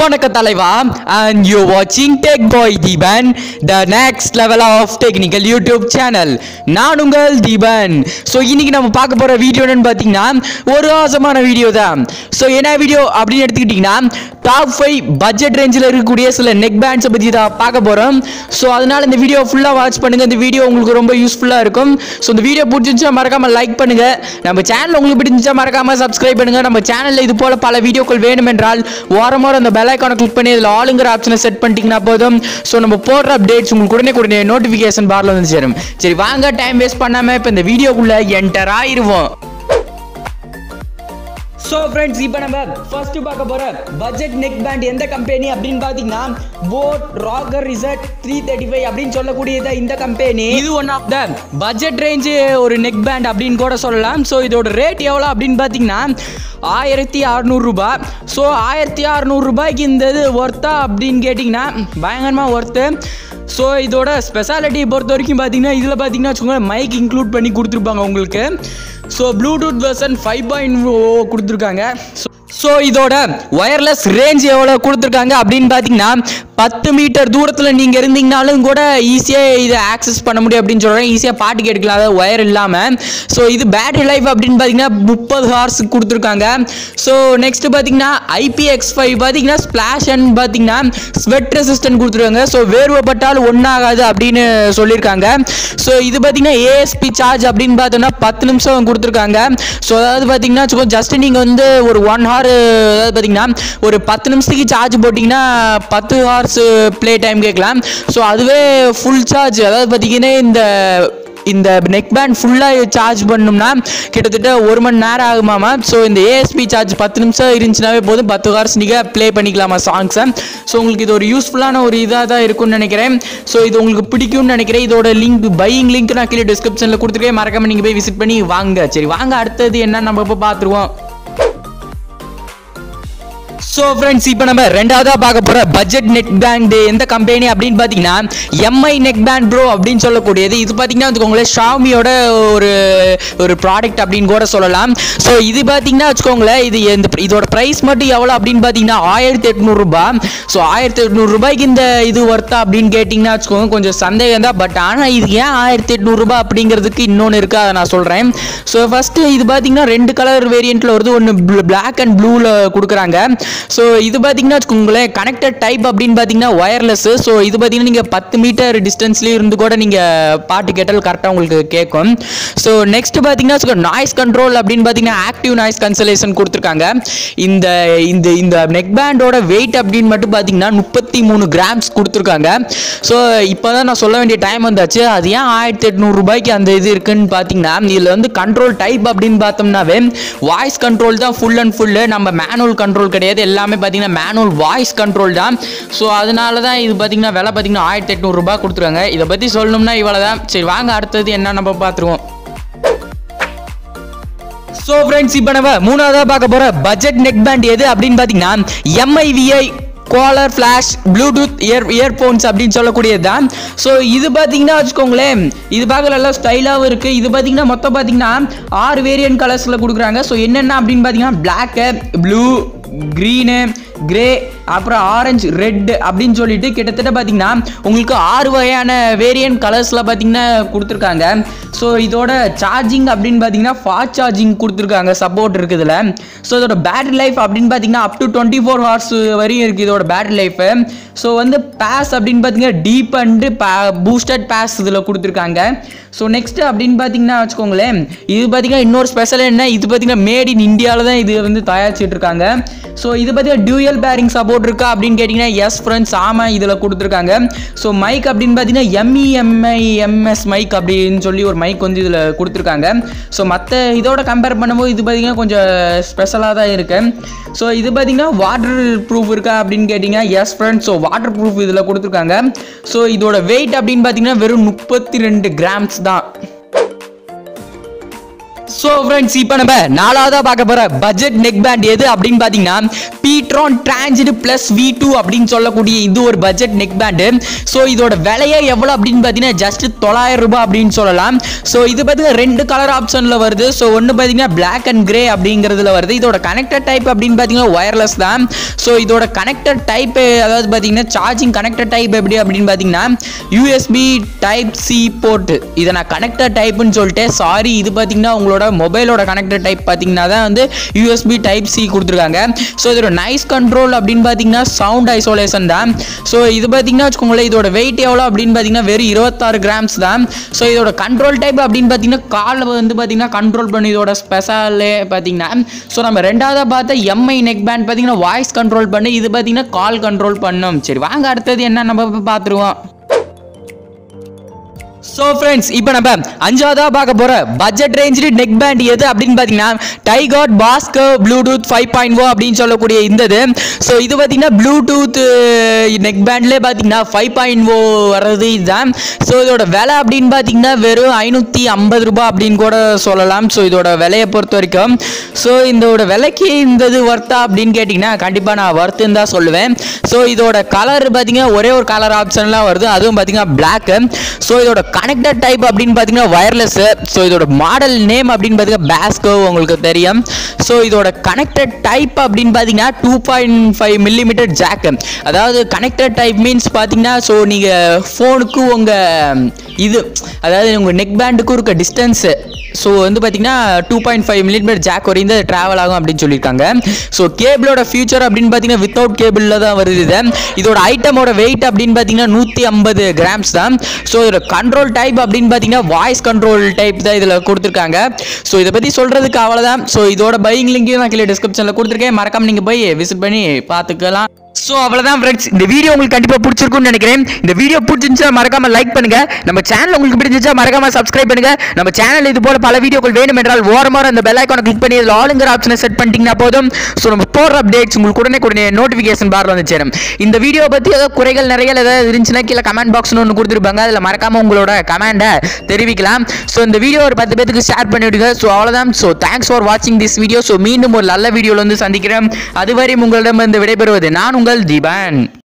வணக்க தலைவா and you வாட்சிங் tech boy Deepan the next level of technical YouTube channel நான் உங்கள் தீபன் ஸோ இன்னைக்கு நம்ம பார்க்க போகிற வீடியோ என்னன்னு பார்த்தீங்கன்னா ஒரு ஆசமான வீடியோ தான் ஸோ என்ன வீடியோ அப்படின்னு எடுத்துக்கிட்டிங்கன்னா டாப் ஃபைவ் பட்ஜெட் ரேஞ்சில் இருக்கக்கூடிய சில நெக் பேண்ட்ஸை பற்றி தான் பார்க்க போகிறோம் ஸோ அதனால் இந்த வீடியோ ஃபுல்லாக வாட்ச் பண்ணுங்கள் இந்த வீடியோ உங்களுக்கு ரொம்ப யூஸ்ஃபுல்லாக இருக்கும் ஸோ இந்த வீடியோ பிடிச்சிருந்துச்சா மறக்காமல் லைக் பண்ணுங்கள் நம்ம சேனல் உங்களுக்கு பிடிச்சிருந்துச்சா மறக்காமல் சப்ஸ்கிரைப் பண்ணுங்கள் நம்ம சேனலில் இது போல் பல வீடியோக்கள் வேணுமென்றால் வாரம் வாரம் அந்த பெல் ஐக்கானை கிளிக் பண்ணி அதில் ஆளுங்கிற ஆப்ஷனை செட் பண்ணிட்டீங்கன்னா போதும் ஸோ நம்ம போடுற அப்டேட்ஸ் உங்களுக்கு உடனே உடனே நோட்டிஃபிகேஷன் பாரில் வந்து சேரும் சரி வாங்க டைம் வேஸ்ட் பண்ணாமல் இப்போ இந்த வீடியோக்குள்ளே என்டர் ஆயிருவோம் ஸோ ஃப்ரெண்ட்ஸ் இப்போ நம்ம ஃபர்ஸ்ட் பார்க்க போற பட்ஜெட் நெக் பேண்ட் எந்த கம்பெனி அப்படின்னு பார்த்தீங்கன்னா போட் ராகர் ரிசர்ட் த்ரீ தேர்ட்டி ஃபைவ் அப்படின்னு சொல்லக்கூடியது இந்த கம்பெனி இது one of the budget range ஒரு நெக் பேண்ட் அப்படின்னு கூட சொல்லலாம் ஸோ இதோட ரேட் எவ்வளோ அப்படின்னு பார்த்தீங்கன்னா ஆயிரத்தி அறநூறுபா ஸோ ஆயிரத்தி அறநூறுபாய்க்கு இந்த இது ஒர்த்தா அப்படின்னு கேட்டிங்கன்னா பயங்கரமாக ஒர்த்து ஸோ இதோட ஸ்பெஷாலிட்டி பொறுத்த வரைக்கும் பார்த்தீங்கன்னா இதில் பார்த்தீங்கன்னா வச்சுக்கோங்க மைக் இன்க்ளூட் பண்ணி கொடுத்துருப்பாங்க உங்களுக்கு so Bluetooth version five point கொடுத்துருக்காங்க ஸோ இதோட ஒயர்லெஸ் ரேஞ்ச் எவ்வளோ கொடுத்துருக்காங்க அப்படின்னு பார்த்தீங்கன்னா பத்து மீட்டர் தூரத்தில் நீங்கள் இருந்தீங்கனாலும் கூட ஈஸியாக இதை ஆக்சஸ் பண்ண முடியும் அப்படின்னு சொல்கிறேன் ஈஸியாக பாட்டு கேட்டுக்கலாம் அதாவது ஒயர் இல்லாமல் ஸோ இது பேட்டரி லைஃப் அப்படின்னு பார்த்தீங்கன்னா முப்பது ஹார்ஸ் கொடுத்துருக்காங்க ஸோ நெக்ஸ்ட் பார்த்தீங்கன்னா ஐபிஎக்ஸ் ஃபைவ் பார்த்தீங்கன்னா ஸ்பிளாஷ் அண்ட் பார்த்தீங்கன்னா ஸ்வெட் ரெசிஸ்டன்ட் கொடுத்துருக்காங்க ஸோ வேர்வைப்பட்டால் ஒன்றாகாது அப்படின்னு சொல்லியிருக்காங்க ஸோ இது பார்த்தீங்கன்னா ஏஎஸ்பி சார்ஜ் அப்படின்னு பார்த்தோம்னா பத்து நிமிஷம் கொடுத்துருக்காங்க ஸோ அதாவது பார்த்தீங்கன்னா ஜஸ்ட் நீங்கள் வந்து ஒரு ஒன் ஹவர் அதாவது பார்த்தீங்கன்னா ஒரு பத்து நிமிஷத்துக்கு சார்ஜ் போட்டிங்கன்னா பத்து ஹவர்ஸ் ப்ளே டைம் கேட்கலாம் ஸோ அதுவே ஃபுல் சார்ஜ் அதாவது பார்த்தீங்கன்னா இந்த இந்த நெக் பேண்ட் ஃபுல்லாக சார்ஜ் பண்ணோம்னா கிட்டத்தட்ட ஒரு மணி நேரம் ஆகுமாமா ஸோ இந்த ஏஎஸ்பி சார்ஜ் பத்து நிமிஷம் இருந்துச்சுனாவே போதும் பத்து ஹவர்ஸ் நீங்கள் ப்ளே பண்ணிக்கலாமா சாங்ஸை ஸோ உங்களுக்கு இது ஒரு யூஸ்ஃபுல்லான ஒரு இதாக தான் இருக்கும்னு நினைக்கிறேன் ஸோ இது உங்களுக்கு பிடிக்கும்னு நினைக்கிறேன் இதோட லிங்க் பையிங் லிங்க் நான் கீழே டிஸ்கிரிப்ஷனில் கொடுத்துருக்கேன் மறக்காம நீங்கள் போய் விசிட் பண்ணி வாங்க சரி வாங்க அடுத்தது என்ன நம்ம இப்போ பார்த்துருவோம் ஸோ ஃப்ரெண்ட்ஸ் இப்போ நம்ம ரெண்டாவதாக பார்க்க போகிற பட்ஜெட் நெக் பேண்ட் எந்த கம்பெனி அப்படின்னு பார்த்தீங்கன்னா எம்ஐ நெக் பேண்ட் ப்ரோ அப்படின்னு சொல்லக்கூடியது இது பார்த்தீங்கன்னா வச்சுக்கோங்களேன் ஷாமியோட ஒரு ஒரு ப்ராடக்ட் அப்படின்னு கூட சொல்லலாம் ஸோ இது பார்த்தீங்கன்னா வச்சுக்கோங்களேன் இது இந்த இதோட ப்ரைஸ் மட்டும் எவ்வளோ அப்படின்னு பார்த்தீங்கன்னா ஆயிரத்தி எட்நூறுபா ஸோ ஆயிரத்தி எட்நூறுபாய்க்கு இந்த இது ஒர்த்தா அப்படின்னு கேட்டிங்கன்னா வச்சுக்கோங்க கொஞ்சம் சந்தேகம் தான் பட் ஆனால் இது ஏன் ஆயிரத்தி எட்நூறுபா அப்படிங்கிறதுக்கு இன்னொன்று இருக்குது அதை நான் சொல்கிறேன் ஸோ ஃபஸ்ட்டு இது பார்த்தீங்கன்னா ரெண்டு கலர் வேரியண்ட்டில் வருது ஒன்று பிளாக் அண்ட் ப்ளூவில் கொடுக்குறாங்க ஸோ இது பார்த்தீங்கன்னா வச்சுக்கோங்களேன் கனெக்டட் டைப் அப்படின்னு பார்த்தீங்கன்னா ஒயர்லெஸ் ஸோ இது பார்த்தீங்கன்னா நீங்கள் பத்து மீட்டர் டிஸ்டன்ஸ்லேயே இருந்து கூட நீங்கள் பாட்டு கேட்டால் கரெக்டாக உங்களுக்கு கேட்கும் ஸோ நெக்ஸ்ட் பார்த்தீங்கன்னா நாய்ஸ் கண்ட்ரோல் அப்படின்னு பார்த்தீங்கன்னா ஆக்டிவ் நாய்ஸ் கன்சலேஷன் கொடுத்துருக்காங்க இந்த இந்த இந்த நெக் பேண்டோட வெயிட் அப்படின்னு மட்டும் பார்த்தீங்கன்னா முப்பத்தி மூணு கிராம்ஸ் கொடுத்துருக்காங்க ஸோ இப்போ தான் நான் சொல்ல வேண்டிய டைம் வந்தாச்சு அது ஏன் ஆயிரத்தி எட்நூறுபாய்க்கு அந்த இது இருக்குன்னு பார்த்தீங்கன்னா இதில் வந்து கண்ட்ரோல் டைப் அப்படின்னு பார்த்தோம்னாவே வாய்ஸ் கண்ட்ரோல் தான் ஃபுல் அண்ட் ஃபுல்லு நம்ம மேனுவல் கண்ட்ரோல் கிடையாது எல்லாமே பார்த்தீங்கன்னா மேனுவல் வாய்ஸ் கண்ட்ரோல் தான் ஸோ அதனால தான் இது பார்த்தீங்கன்னா விலை பார்த்தீங்கன்னா ஆயிரத்தி எட்நூறுபா கொடுத்துருக்காங்க இதை பற்றி சொல்லணும்னா இவ்வளோ தான் சரி வாங்க அடுத்தது என்ன நம்ம பார்த்துருவோம் ஸோ ஃப்ரெண்ட்ஸ் இப்போ நம்ம மூணாவதாக பார்க்க போகிற பட்ஜெட் நெக் பேண்ட் எது அப்படின்னு பார்த்தீங்கன்னா Mivi collar flash Bluetooth ear earphones அப்படின்னு சொல்லக்கூடியது தான் ஸோ இது பார்த்தீங்கன்னா வச்சுக்கோங்களேன் இது பார்க்க நல்லா ஸ்டைலாகவும் இருக்குது இது பார்த்தீங்கன்னா மொத்தம் பார்த்தீங்கன்னா ஆறு வேரியன்ட் கலர்ஸில் கொடுக்குறாங்க ஸோ என்னென்ன அப்படின்னு பார்த்தீங்கன்னா பிளாக்கு ப்ளூ க்ரீனு கிரே அப்புறம் ஆரஞ்சு ரெட் அப்படின்னு சொல்லிட்டு கிட்டத்தட்ட பார்த்தீங்கன்னா உங்களுக்கு ஆறு வகையான வேரியன்ட் கலர்ஸில் பார்த்தீங்கன்னா கொடுத்துருக்காங்க ஸோ இதோட சார்ஜிங் அப்படின்னு பார்த்தீங்கன்னா ஃபாஸ்ட் சார்ஜிங் கொடுத்துருக்காங்க சப்போர்ட் இருக்குதுல ஸோ இதோட பேட்டரி லைஃப் அப்படின்னு பார்த்தீங்கன்னா up to twenty four hours வரையும் இருக்குது இதோட பேட்டரி லைஃபு ஸோ வந்து பேஸ் அப்படின்னு பார்த்தீங்கன்னா டீப் அண்டு பூஸ்டட் பேஸ் இதில் கொடுத்துருக்காங்க ஸோ நெக்ஸ்ட் அப்படின்னு பார்த்தீங்கன்னா வச்சுக்கோங்களேன் இது பார்த்தீங்கன்னா இன்னொரு ஸ்பெஷல் என்ன இது பார்த்தீங்கன்னா மேட் இன் இந்தியாவில் தான் இது வந்து தயாரிச்சிட்டு இருக்காங்க ஸோ இது பார்த்தீங்கன்னா டியூயல் பேரிங் சப்போர்ட் இருக்கா அப்படின்னு கேட்டிங்கன்னா எஸ் ஃப்ரெண்ட்ஸ் ஆமாம் இதில் கொடுத்துருக்காங்க ஸோ மைக் அப்படின்னு பார்த்தீங்கன்னா எம்இஎம்ஐ எம்எஸ் மைக் அப்படின்னு சொல்லி ஒரு மைக் வந்து இதில் கொடுத்துருக்காங்க ஸோ மற்ற இதோட கம்பேர் பண்ணும்போது இது பார்த்தீங்கன்னா கொஞ்சம் ஸ்பெஷலாக தான் இருக்கு ஸோ இது பார்த்தீங்கன்னா வாட்டர் ப்ரூஃப் இருக்கா அப்படின்னு கேட்டிங்கன்னா yes friends so water proof இதில் கொடுத்துருக்காங்க ஸோ இதோட வெயிட் அப்படின்னு பார்த்தீங்கன்னா வெறும் முப்பத்தி ரெண்டு கிராம்ஸ் தான் ஸோ ஃப்ரெண்ட்ஸ் இப்போ நம்ம நாலாவதாக பார்க்க போகிற பட்ஜெட் நெக் பேண்ட் எது அப்படின்னு பார்த்தீங்கன்னா pTron transit plus V two அப்படின்னு சொல்லக்கூடிய இது ஒரு பட்ஜெட் நெக் பேண்டு ஸோ இதோட விலையே எவ்வளோ அப்படின்னு பார்த்தீங்கன்னா ஜஸ்ட் தொள்ளாயிரம் ரூபாய் அப்படின்னு சொல்லலாம் ஸோ இது பார்த்தீங்கன்னா ரெண்டு கலர் ஆப்ஷனில் வருது ஸோ ஒன்று பார்த்தீங்கன்னா Black அண்ட் கிரே அப்படிங்கிறதுல வருது இதோட கனெக்டர் டைப் அப்படின்னு பார்த்தீங்கன்னா ஒயர்லெஸ் தான் ஸோ இதோட கனெக்டர் டைப் அதாவது பார்த்தீங்கன்னா சார்ஜிங் கனெக்டர் டைப் எப்படி அப்படின்னு பார்த்தீங்கன்னா யூஎஸ்பி டைப் சி போர்ட் இதை நான் கனெக்டர் டைப்னு சொல்லிட்டு சாரி இது பார்த்தீங்கன்னா உங்களோட மொபைலோட கனெக்டர் டைப் பார்த்தீங்கன்னா தான் வந்து யூஎஸ்பி டைப் சி கொடுத்துருக்காங்க ஸோ இதோட நைஸ் கண்ட்ரோல் அப்படின்னு பார்த்தீங்கன்னா சவுண்ட் ஐசோலேஷன் தான் ஸோ இது பார்த்தீங்கன்னா வச்சுக்கோங்களேன் இதோட வெயிட் எவ்வளோ அப்படின்னு பார்த்தீங்கன்னா வெறும் இருபத்தாறு கிராம்ஸ் தான் ஸோ இதோட கண்ட்ரோல் டைப் அப்படின்னு பார்த்தீங்கன்னா கால் வந்து பார்த்தீங்கன்னா கண்ட்ரோல் பண்ணி இதோட ஸ்பெஷலே பார்த்தீங்கன்னா ஸோ நம்ம ரெண்டாவதாக பார்த்த எம்ஐ நெக் பேண்ட் பார்த்தீங்கன்னா வாய்ஸ் கண்ட்ரோல் பண்ணு இது பார்த்தீங்கன்னா கால் கண்ட்ரோல் பண்ணும் சரி வாங்க அடுத்தது என்ன நம்ம இப்ப பார்த்துருவோம் ஸோ ஃப்ரெண்ட்ஸ் இப்போ நம்ம அஞ்சாவதா பார்க்க போகிற பட்ஜெட் ரேஞ்சு நெக் பேண்ட் எது அப்படின்னு பார்த்தீங்கன்னா டைகாட் பாஸ்கர் ப்ளூடூத் ஃபைவ் பாயிண்ட் ஓ அப்படின்னு சொல்லக்கூடிய இந்த இது ஸோ இது பார்த்தீங்கன்னா ப்ளூடூத் நெக் பேண்ட்லேயே பார்த்தீங்கன்னா ஃபைவ் பாயிண்ட் ஓ வர்றது இதுதான் ஸோ இதோட விலை அப்படின்னு பார்த்தீங்கன்னா வெறும் ஐநூற்றி ஐம்பது ரூபாய் அப்படின்னு கூட சொல்லலாம் ஸோ இதோட விலையை பொறுத்த வரைக்கும் ஸோ இதோட விலைக்கு இந்த இது ஒர்த்தா அப்படின்னு கேட்டிங்கன்னா கண்டிப்பாக நான் ஒர்த்துன்னு தான் சொல்லுவேன் ஸோ இதோட கலர் பார்த்தீங்கன்னா ஒரே ஒரு கலர் ஆப்ஷன்லாம் வருது அதுவும் பார்த்தீங்கன்னா பிளாக்கு ஸோ இதோட கனெக்டட் டைப் அப்படின்னு பார்த்தீங்கன்னா ஒயர்லெஸ் ஸோ இதோட மாடல் நேம் அப்படின்னு பார்த்தீங்கன்னா பேஸ்கோ உங்களுக்கு தெரியும் ஸோ இதோட கனெக்டட் டைப் அப்படின்னு பார்த்தீங்கன்னா two point five millimetre jack அதாவது கனெக்டட் டைப் மீன்ஸ் பார்த்தீங்கன்னா ஸோ நீங்கள் ஃபோனுக்கு உங்கள் இது அதாவது உங்கள் நெக் பேண்டுக்கும் இருக்க டிஸ்டன்ஸு ஸோ வந்து பார்த்தீங்கன்னா two point five millimetre jack வரையும் தான் ட்ராவல் ஆகும் அப்படின்னு சொல்லியிருக்காங்க ஸோ கேபிளோட ஃபியூச்சர் அப்படின்னு பார்த்தீங்கன்னா வித்தவுட் கேபிளில் தான் வருது இது இதோட ஐட்டமோட வெயிட் அப்படின்னு பார்த்தீங்கன்னா நூற்றி ஐம்பது கிராம்ஸ் தான் ஸோ இதோட கண்ட்ரோல் டைப் அப்படின்னு பார்த்தீங்கன்னா வாய்ஸ் கண்ட்ரோல் டைப் தான் இதில் கொடுத்துருக்காங்க ஸோ இதை பற்றி சொல்கிறதுக்கு அவ்வளோதான் ஸோ இதோட பையிங் லிங்கையும் நான் கீழே டிஸ்கிரிப்ஷனில் கொடுத்துருக்கேன் மறக்காம நீங்கள் போய் விசிட் பண்ணி பார்த்துக்கலாம் ஸோ அவ்வளோதான் ஃப்ரெண்ட்ஸ் இந்த வீடியோ உங்களுக்கு கண்டிப்பாக பிடிச்சிருக்கும்னு நினைக்கிறேன் இந்த வீடியோ பிடிச்சிருந்துச்சா மறக்காம லைக் பண்ணுங்க நம்ம சேனல் உங்களுக்கு பிடிச்சிருந்துச்சா மறக்காம சப்ஸ்கிரைப் பண்ணுங்க நம்ம சேனல் இது போல பல வீடியோக்கள் வேணும் என்றால் ஓரமாக அந்த பெல் ஐக்கானை கிளிக் பண்ணி அதில் ஆளுங்கிற ஆப்ஷனை செட் பண்ணிட்டீங்கன்னா போதும் ஸோ நம்ம போடுற அப்டேட்ஸ் உங்களுக்கு உடனே உடனே நோட்டிஃபிகேஷன் பார் வந்து சேரும் இந்த வீடியோ பற்றி ஏதோ குறைகள் நிறைய ஏதாவது இருந்துச்சுன்னா கீழே கமெண்ட் பாக்ஸ்னு ஒன்று கொடுத்துருப்பாங்க அதில் மறக்காம உங்களோட கமெண்டை தெரிவிக்கலாம் ஸோ இந்த வீடியோ ஒரு பத்து பேருக்கு ஷேர் பண்ணிவிடுங்க ஸோ அவ்வளோதான் ஸோ தேங்க்ஸ் ஃபார் வாட்சிங் திஸ் வீடியோ ஸோ மீண்டும் ஒரு நல்ல வீடியோவில் வந்து சந்திக்கிறேன் அதுவரை உங்களிடம் வந்து விடைபெறுவது நான் உங்கள் தீபன்